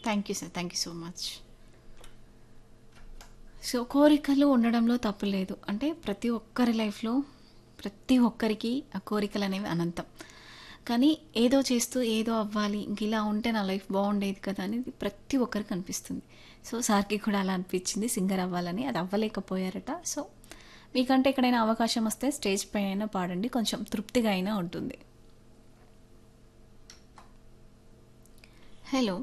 Thank you sir thank you so much so కోరికలు ఉండడంలో తప్పు లేదు అంటే ప్రతి ఒక్కరి లైఫ్లో ప్రతి ఒక్కరికి ఆ కోరికలు అనేవి అనంతం కానీ ఏదో చేస్తూ ఏదో అవ్వాలి ఇంక ఇలా ఉంటే నా లైఫ్ బాగుండేది కదా అనేది ప్రతి ఒక్కరికి అనిపిస్తుంది సో సార్కి కూడా అలా అనిపించింది సింగర్ అవ్వాలని అది అవ్వలేకపోయారట సో మీకంటే ఎక్కడైనా అవకాశం వస్తే స్టేజ్ పైన అయినా పాడండి కొంచెం తృప్తిగా అయినా ఉంటుంది హలో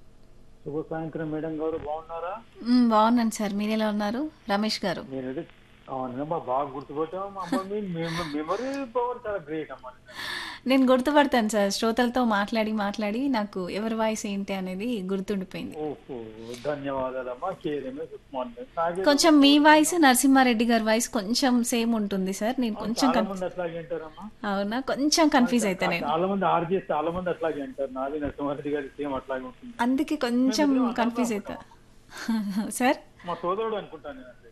శుభ సాయంత్రం మేడం గారు బాగున్నారా మ్మ్, బాగున్నాను సార్ మీరు ఎలా ఉన్నారు రమేష్ గారు నేనైతే అవునమ్మా బాగా గుర్తుపట్టాము మా అమ్మ మీ మెమరీ పవర్ చాలా గ్రేట్ అమ్మా నేను గుర్తుపడతాను సార్ శ్రోతలతో మాట్లాడి మాట్లాడి నాకు ఎవరి వాయిస్ ఏంటి అనేది గుర్తుండిపోయింది ఓహో ధన్యవాదాలమ్మా కేరమే ఉస్మాన్ నాకే కొంచెం మీ వాయిస్ నరసింహారెడ్డి గారి వాయిస్ కొంచెం సేమ్ ఉంటుంది సార్ నేను కొంచెం చాలా కన్- మంది అట్లాగే అంటారమ్మా అవునా కొంచెం కన్ఫ్యూజ్ అవుతా నేను చాలా మంది ఆర్జీఎస్ చాలా మంది అట్లాగే అంటారు నాది నరసింహారెడ్డి గారి సేమ్ అట్లాగే ఉంటుంది అందుకే కొంచెం కన్ఫ్యూజ్ అవుతా సార్ మా సోదరుడు అనుకుంటాను నేను అట్లే.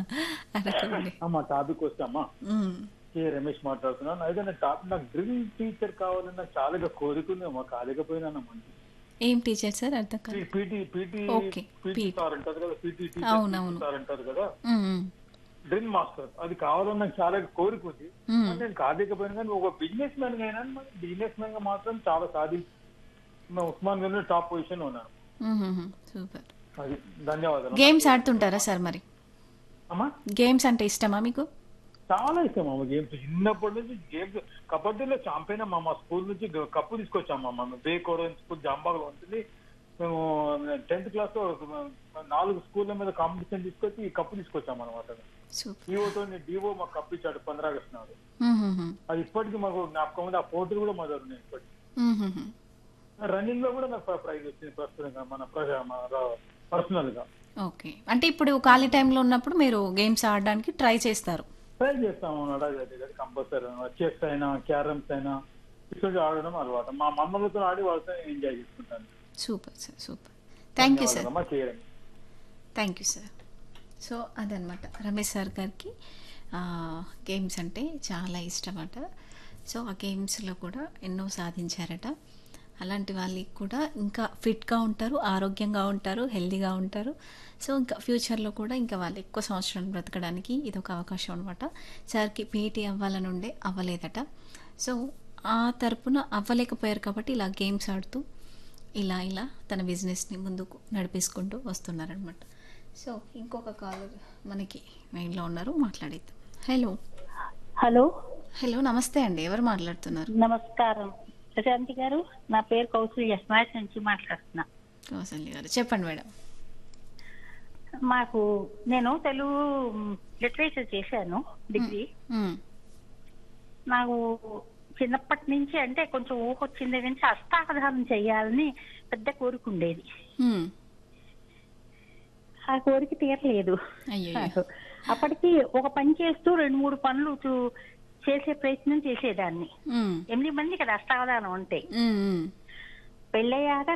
అనకండి అమ్మా టాపిక్ వస్తామా మ్మ్. కే రమేష్ మాట్లాడుతున్నాను అయితే నా టాపిక్ నాకు డ్రిల్ టీచర్ కావాలని నాకు చాలా కోరిక ఉంది అమ్మా కాలేకపోయినానమ్మా ఏం టీచర్ సార్ అర్థం కాదు PT PT okay, PT PT. Sir అంటారు కదా పీటీ అవునవును. సార్ అంటారు కదా మ్మ్, మ్మ్. డ్రిల్ మాస్టర్ అది కావాలని నాకు చాలా కోరిక ఉంది మ్మ్. కానీ నేను కాలేకపోయినా కానీ ఒక బిజినెస్ మ్యాన్ అయినా బిజినెస్ మ్యాన్ గా మాత్రం చాలా సాధి ఉస్మాన్ గంజ్ టాప్ పొజిషన్ ఉన్నాను మ్మ్, మ్మ్, మ్మ్. సూపర్ అది ధన్యవాదాలు గేమ్స్ ఆడుతుంటారా సార్ మరి అమ్మా గేమ్స్ అంటే ఇష్టమా మీకు చాలా ఇష్టం అమ్మ గేమ్స్ చిన్నప్పటి నుంచి గేమ్స్ కబడ్డీలో చాంపియన్ అమ్మ మా స్కూల్ నుంచి గ- కప్పు తీసుకొచ్చాము అమ్మ మేము బేకోరన్ స్కూల్ జాంబాగ్లో ఉంటుంది మేము టెన్త్ క్లాస్ లో నాలుగు స్కూళ్ళ మీద కాంపిటీషన్ తీసుకొచ్చి ఈ కప్పు తీసుకొచ్చాము అనమాట సూపర్ ఈవోతో డివో మాకు కప్పు ఇచ్చాడు పంద్రా ఆగస్టు నాడు మ్మ్, మ్మ్, మ్మ్. అది ఇప్పటికీ మాకు జ్ఞాపకం ఉంది ఆ పోటీలు కూడా మా దగ్గర ఉన్నాయి ఇప్పటికీ మ్మ్, మ్మ్, మ్మ్. రన్నింగ్ లో కూడా నాకు ప్రైజ్ వచ్చింది ప్రస్తుతంగా మన పర్సనల్ గా ఓకే అంటే ఇప్పుడు ఖాళీ టైంలో ఉన్నప్పుడు మీరు గేమ్స్ ఆడడానికి ట్రై చేస్తారు ట్రై చేస్తాము అన్నమాట కంపల్సరీ చెస్ అయినా క్యారమ్స్ అయినా ఇటువంటి ఆడడం అలవాటు మా మమ్మల్తో ఆడి వాళ్ళతో ఎంజాయ్ చేసుకుంటాను super sir super thank you sir ధన్యవాదాలమ్మా, చేయడం థ్యాంక్ యూ సార్ సో అదనమాట రమేష్ సార్ గారికి గేమ్స్ అంటే చాలా ఇష్టమట సో ఆ గేమ్స్లో కూడా ఎన్నో సాధించారట అలాంటి వాళ్ళకి కూడా ఇంకా ఫిట్గా ఉంటారు ఆరోగ్యంగా ఉంటారు హెల్దీగా ఉంటారు సో ఇంకా ఫ్యూచర్లో కూడా ఇంకా వాళ్ళు ఎక్కువ సంవత్సరాలు బ్రతకడానికి ఇది ఒక అవకాశం అనమాట సార్కి పీటీ అవ్వాలని ఉండే అవ్వలేదట సో ఆ తరపున అవ్వలేకపోయారు కాబట్టి ఇలా గేమ్స్ ఆడుతూ ఇలా ఇలా తన బిజినెస్ని ముందుకు నడిపేసుకుంటూ వస్తున్నారనమాట సో ఇంకొక కాలర్ మనకి లైన్లో ఉన్నారు మాట్లాడేద్దాం హలో హలో హలో నమస్తే అండి ఎవరు మాట్లాడుతున్నారు నమస్కారం ప్రశాంతి గారు నా పేరు కౌసల్య స్మాష్ నుంచి మాట్లాడుతున్నా కౌసల్య గారు చెప్పండి మేడం మాకు నేను తెలుగు లిటరేచర్ చేశాను డిగ్రీ మ్మ్. నాకు చిన్నప్పటి నుంచి అంటే కొంచెం ఊహ వచ్చింది నుంచి అష్టావధానం చేయాలని పెద్ద కోరిక ఉండేది మ్మ్. ఆ కోరిక తీరలేదు అయ్యో అప్పటికి ఒక పని చేస్తూ రెండు మూడు పనులు చూ- చేసే ప్రయత్నం చేసేదాన్ని మ్మ్. ఎనిమిది మంది కదా అష్టావధానం అంటే మ్మ్, మ్మ్. పెళ్ళయ్యాక